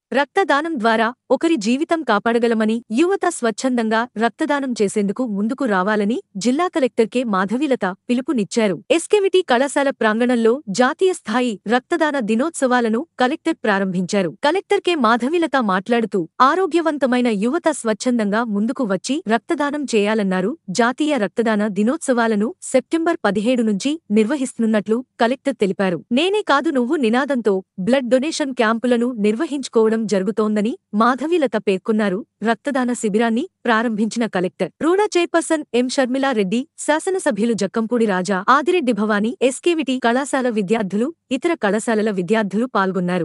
రక్తదానం ద్వారా ఒకరి జీవితం కాపాడగలమని యువత స్వచ్ఛందంగా రక్తదానం చేసేందుకు ముందుకు రావాలని జిల్లా కలెక్టర్ కె మాధవీలత పిలుపునిచ్చారు ఎస్కెవిటి కళాశాల ప్రాంగణంలో జాతీయ స్థాయి రక్తదాన దినోత్సవాలను కలెక్టర్ ప్రారంభించారు కలెక్టర్ కె మాధవీలత మాట్లాడుతూ ఆరోగ్యవంతమైన యువత స్వచ్ఛందంగా ముందుకు వచ్చి రక్తదానం చేయాలన్నారు జాతీయ రక్తదాన దినోత్సవాలను సెప్టెంబర్ పదిహేడు నుంచి నిర్వహిస్తున్నట్లు కలెక్టర్ తెలిపారు నేనే కాదు నువ్వు నినాదంతో బ్లడ్ డొనేషన్ క్యాంపులను నిర్వహించుకోవడం జరుగుతోందని మాధవీలత పేర్కొన్నారు రక్తదాన శిబిరాన్ని ప్రారంభించిన కలెక్టర్ రూడా చైర్పర్సన్ ఎం షర్మిలారెడ్డి శాసనసభ్యులు జక్కంపూడి రాజా ఆదిరెడ్డి భవానీ ఎస్కేవిటి కళాశాల విద్యార్థులు ఇతర కళాశాలల విద్యార్థులు పాల్గొన్నారు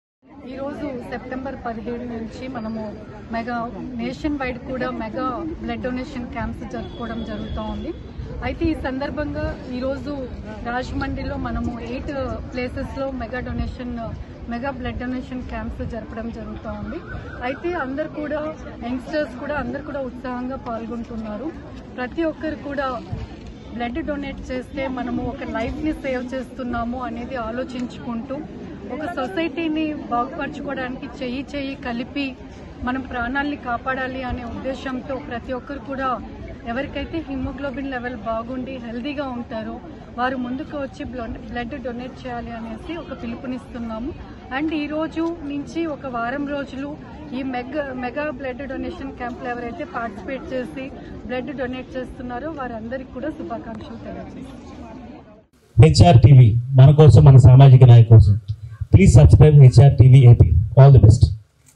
ఈరోజు సెప్టెంబర్ పదిహేడు నుంచి మనము మెగా నేషన్ వైడ్ కూడా మెగా బ్లడ్ డొనేషన్ క్యాంప్స్ జరుపుకోవడం జరుగుతూ ఉంది అయితే ఈ సందర్భంగా ఈరోజు రాజమండ్రిలో మనము ఎయిట్ ప్లేసెస్లో mega donation mega blood donation camps జరపడం జరుగుతూ ఉంది అయితే అందరు కూడా యంగ్స్టర్స్ కూడా అందరు కూడా ఉత్సాహంగా పాల్గొంటున్నారు ప్రతి ఒక్కరు కూడా బ్లడ్ డొనేట్ చేస్తే మనము ఒక లైఫ్ని సేవ్ చేస్తున్నాము అనేది ఆలోచించుకుంటూ ఒక సొసైటీని బాగుపరచుకోవడానికి చెయ్యి చెయ్యి కలిపి మనం ప్రాణాల్ని కాపాడాలి అనే ఉద్దేశంతో ప్రతి ఒక్కరు కూడా ఎవరికైతే హిమోగ్లోబిన్ లెవెల్ బాగుండి హెల్దీగా ఉంటారో వారు ముందుకు వచ్చి బ్లడ్ బ్లడ్ డొనేట్ చేయాలి అనేసి ఒక పిలుపునిస్తున్నాము అండ్ ఈ రోజు నుంచి ఒక వారం రోజులు ఈ మెగా మెగా బ్లడ్ డొనేషన్ క్యాంప్లో ఎవరైతే పార్టిసిపేట్ చేసి బ్లడ్ డొనేట్ చేస్తున్నారో వారందరికీ కూడా శుభాకాంక్షలు తెలియజేస్తున్నాం హెచ్ఆర్ టీవీ మన కోసం మన సామాజిక నాయ కోసం please subscribe HR TV AP all the best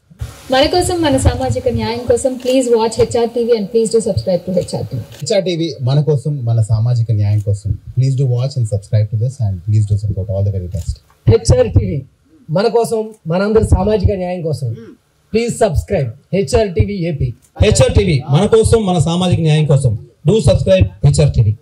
మన కోసం మన సామాజిక న్యాయం కోసం please watch HR TV and please do subscribe to HR TV HR TV మన కోసం మన సామాజిక న్యాయం కోసం please do watch and subscribe to this and please do support all the very best HR TV మన కోసం మనందరి సామాజిక న్యాయం కోసం please subscribe HR TV AP HR TV మన కోసం మన సామాజిక న్యాయం కోసం డూ సబ్స్క్రైబ్ హెచ్ఆర్ టీవీ